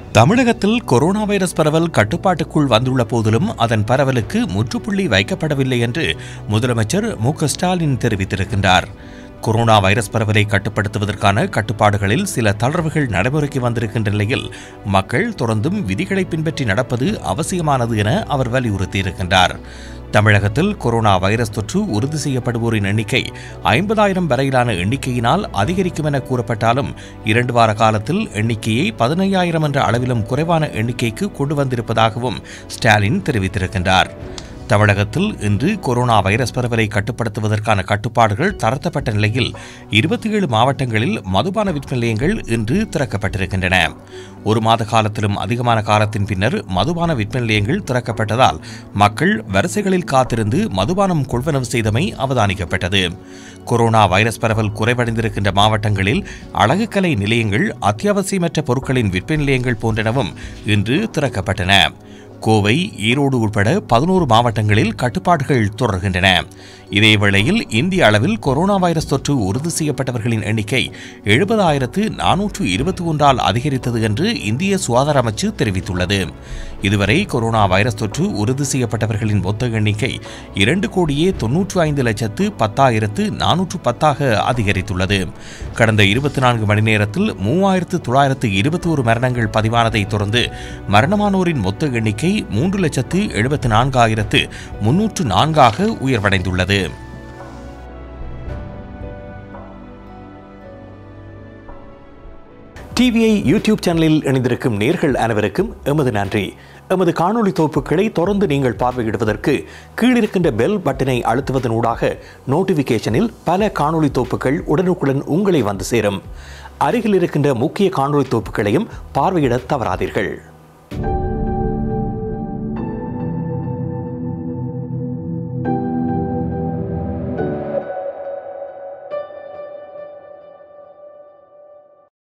தமிழகத்தில் corona virus பரவல் கட்டுப்பாட்டுக்குள் வந்துள்ள போதிலும் அதன் பரவலுக்கு முற்றுப்புள்ளி வைக்கப்படவில்லை என்று முதலமைச்சர் மு க ஸ்டாலின் தெரிவித்திருக்கின்றார் கொரோனா வைரஸ் பரவலை கட்டுப்படுத்துவதற்கான கட்டுப்பாடுகளில் சில தளர்வுகள் நடைமுறைக்கு வந்திருக்கின்ற நிலையில் மக்கள் தொடர்ந்தும் விதிகளை பின்பற்றி நடப்பது அவசியமானது என அவர் வலியுறுத்தியிருக்கின்றார் தமிழகத்தில் கொரோனா வைரஸ் தொற்று உறுதி செய்யப்படுவோரின் எண்ணிக்கை ஐம்பதாயிரம் வரையிலான எண்ணிக்கையினால் அதிகரிக்கும் என கூறப்பட்டாலும் இரண்டு வார காலத்தில் எண்ணிக்கையை பதினையாயிரம் என்ற அளவிலும் குறைவான எண்ணிக்கைக்கு கொண்டு வந்திருப்பதாகவும் ஸ்டாலின் தெரிவித்திருக்கின்றார் தமிழகத்தில் இன்று கொரோனா வைரஸ் பரவலை கட்டுப்படுத்துவதற்கான கட்டுப்பாடுகள் தளர்த்தப்பட்ட நிலையில் இருபத்தி ஏழு மாவட்டங்களில் மதுபான விற்பனை நிலையங்கள் இன்று திறக்கப்பட்டிருக்கின்றன ஒரு மாத காலத்திலும் அதிகமான காலத்தின் பின்னர் மதுபான விற்பனை நிலையங்கள் திறக்கப்பட்டதால் மக்கள் வரிசைகளில் காத்திருந்து மதுபானம் கொள்வனவு செய்தமை அவதானிக்கப்பட்டது கொரோனா வைரஸ் பரவல் குறைவடைந்திருக்கின்ற மாவட்டங்களில் அழகுக்கலை நிலையங்கள் அத்தியாவசியமற்ற பொருட்களின் விற்பனை நிலையங்கள் போன்றனவும் இன்று திறக்கப்பட்டன கோவை ஈரோடு உட்பட பதினோரு மாவட்டங்களில் கட்டுப்பாடுகள் தொடர்கின்றன இதேவேளையில் இந்திய அளவில் கொரோனா வைரஸ் தொற்று உறுதி செய்யப்பட்டவர்களின் எண்ணிக்கை எழுபதாயிரத்து நானூற்று இருபத்தி ஒன்றால் அதிகரித்தது என்று இந்திய சுகாதார அமைச்சு தெரிவித்துள்ளது இதுவரை கொரோனா வைரஸ் தொற்று உறுதி செய்யப்பட்டவர்களின் மொத்த எண்ணிக்கை இரண்டு கோடியே தொன்னூற்று ஐந்து லட்சத்து பத்தாயிரத்து நானூற்று பத்தாக அதிகரித்துள்ளது கடந்த இருபத்தி நான்கு மணி நேரத்தில் மூவாயிரத்து தொள்ளாயிரத்து இருபத்தி ஒரு மரணங்கள் பதிவானதை தொடர்ந்து மரணமானோரின் மொத்த எண்ணிக்கை மூன்று லட்சத்து எழுபத்து நான்காயிரத்து முன்னூற்று நான்காக உயர்வடைந்துள்ளது டிவிஐ யூடியூப் சேனலில் இணைந்திருக்கும் நேர்கள் அனைவருக்கும் எமது நன்றி எமது காணொளி தொகுப்புகளை தொடர்ந்து நீங்கள் பார்வையிடுவதற்கு கீழிருக்கின்ற பெல் பட்டனை அழுத்துவதன் ஊடாக நோட்டிபிகேஷனில் பல காணொளி தொகுப்புகள் உடனுக்குடன் உங்களை வந்து சேரும் அருகில் இருக்கின்ற முக்கிய காணொளி தொகுப்புகளையும் பார்வையிட தவறாதீர்கள்